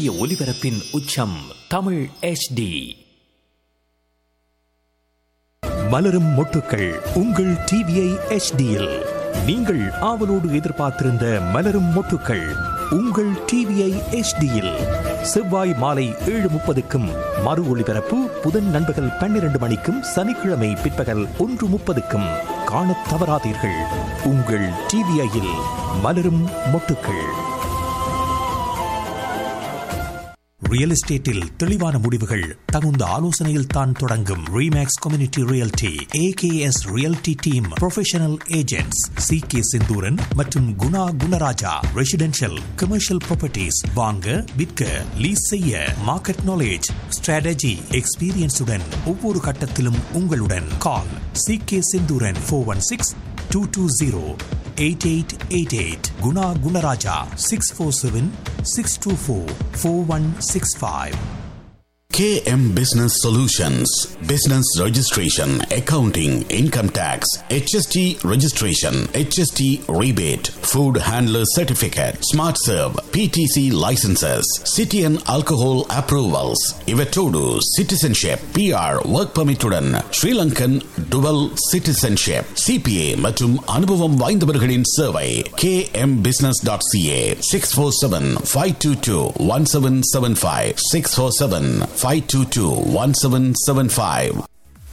சூரிய ஒளிபரப்பின் உச்சம் தமிழ் HD மலரும் மொட்டுக்கள் உங்கள் டிவியை HDயில் நீங்கள் ஆவலோடு எதிர்பார்த்திருந்த மலரும் மொட்டுக்கள் உங்கள் டிவியை HDயில் செவ்வாய் மாலை ஏழு முப்பதுக்கும் மறு ஒளிபரப்பு புதன் நண்பகல் பன்னிரண்டு மணிக்கும் சனிக்கிழமை பிற்பகல் ஒன்று முப்பதுக்கும் காணத் தவறாதீர்கள் உங்கள் டிவிஐயில் மலரும் மொட்டுக்கள் ரியல் எஸ்டேட்டில் தெளிவான முடிவுகள் தகுந்த ஆலோசனையில் தான் தொடங்கும் Remax community realty AKS realty team professional agents C K Senthooran மற்றும் Guna Gunaraja residential commercial properties வாங்க விற்க லீஸ் செய்ய மார்க்கெட் நாலேஜ் ஸ்ட்ராட்டஜி எக்ஸ்பீரியன்ஸுடன் ஒவ்வொரு கட்டத்திலும் உங்களுடன் call C K Senthooran four one six two two zero eight eight eight eight Guna Gunaraja six four seven six two four four one six five KM Business Solutions Business Registration, Accounting, Income Tax, HST Registration, HST Rebate, Food Handler Certificate, Smart Serve, PTC Licenses, City and Alcohol Approvals, Ivetodu Citizenship, PR Work Permit உடன் Sri Lankan Dual Citizenship, CPA மற்றும் அனுபவம் வாய்ந்தவர்களின் சேவை kmbusiness.ca 647-522-1775 647-522-1775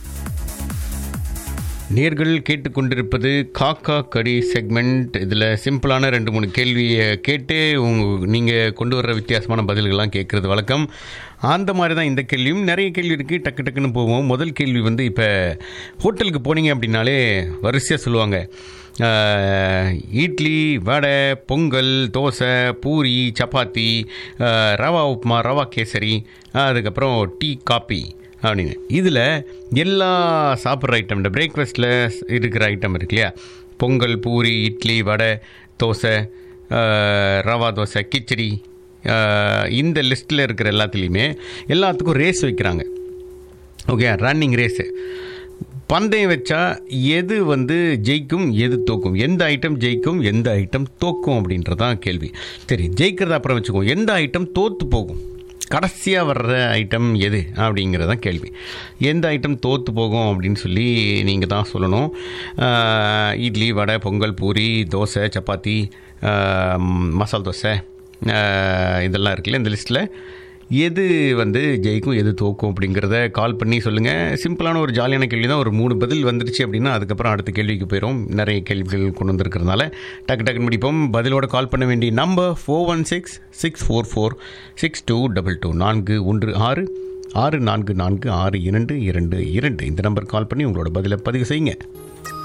நேர்கள் கேட்டுக்கொண்டிருப்பது காக்கா கடி segment இதில் சிம்பிளான ரெண்டு மூணு கேள்வியை கேட்டு உங்க நீங்கள் கொண்டு வர்ற வித்தியாசமான பதில்கள்லாம் கேட்குறது வழக்கம் அந்த மாதிரி தான் இந்த கேள்வியும் நிறைய கேள்வி இருக்குது டக்கு டக்குன்னு போவோம் முதல் கேள்வி வந்து இப்போ ஹோட்டலுக்கு போனீங்க அப்படின்னாலே வரிசையாக சொல்லுவாங்க ஆஹ், இட்லி வடை பொங்கல் தோசை பூரி சப்பாத்தி ஆஹ், ரவா உப்புமா ரவா கேசரி அதுக்கப்புறம் டீ காப்பி அப்படின்னு இதில் எல்லா சாப்பிட்ற ஐட்டம் இந்த பிரேக்ஃபாஸ்ட்டில் இருக்கிற ஐட்டம் இருக்கு இல்லையா பொங்கல் பூரி இட்லி வடை தோசை ஆஹ், ரவா தோசை கிச்சடி ஆஹ், இந்த லிஸ்ட்டில் இருக்கிற எல்லாத்துலேயுமே எல்லாத்துக்கும் ரேஸ் வைக்கிறாங்க ஓகே ரன்னிங் ரேஸு பந்தயம் வச்சா எது வந்து ஜெயிக்கும் எது தோக்கும் எந்த ஐட்டம் ஜெயிக்கும் எந்த ஐட்டம் தோக்கும் அப்படின்றதான் கேள்வி சரி ஜெயிக்கிறத அப்புறம் வச்சுக்குவோம் எந்த ஐட்டம் தோத்து போகும் கடைசியாக வர்ற ஐட்டம் எது அப்படிங்கிறதான் கேள்வி எந்த ஐட்டம் தோற்று போகும் அப்படின்னு சொல்லி நீங்கள் தான் சொல்லணும் ஆஹ், இட்லி வடை பொங்கல் பூரி தோசை சப்பாத்தி ஆஹ், மசால் தோசை ஆஹ், இதெல்லாம் இருக்குல்ல இந்த லிஸ்ட்டில் எது வந்து ஜெயிக்கும் எது தோக்கும் அப்படிங்கிறத கால் பண்ணி சொல்லுங்கள் சிம்பிளான ஒரு ஜாலியான கேள்வி தான் ஒரு மூணு பதில் வந்துருச்சு அப்படின்னா அதுக்கப்புறம் அடுத்த கேள்விக்கு போயிடும் நிறைய கேள்விகள் கொண்டு வந்திருக்கிறதுனால டக்கு டக்குன்னு முடிப்போம் பதிலோட கால் பண்ண வேண்டிய number four one six six four four six two double two நான்கு ஒன்று ஆறு ஆறு நான்கு நான்கு ஆறு இரண்டு இரண்டு இரண்டு இந்த நம்பர் கால் பண்ணி உங்களோட பதிலை பதிவு செய்யுங்க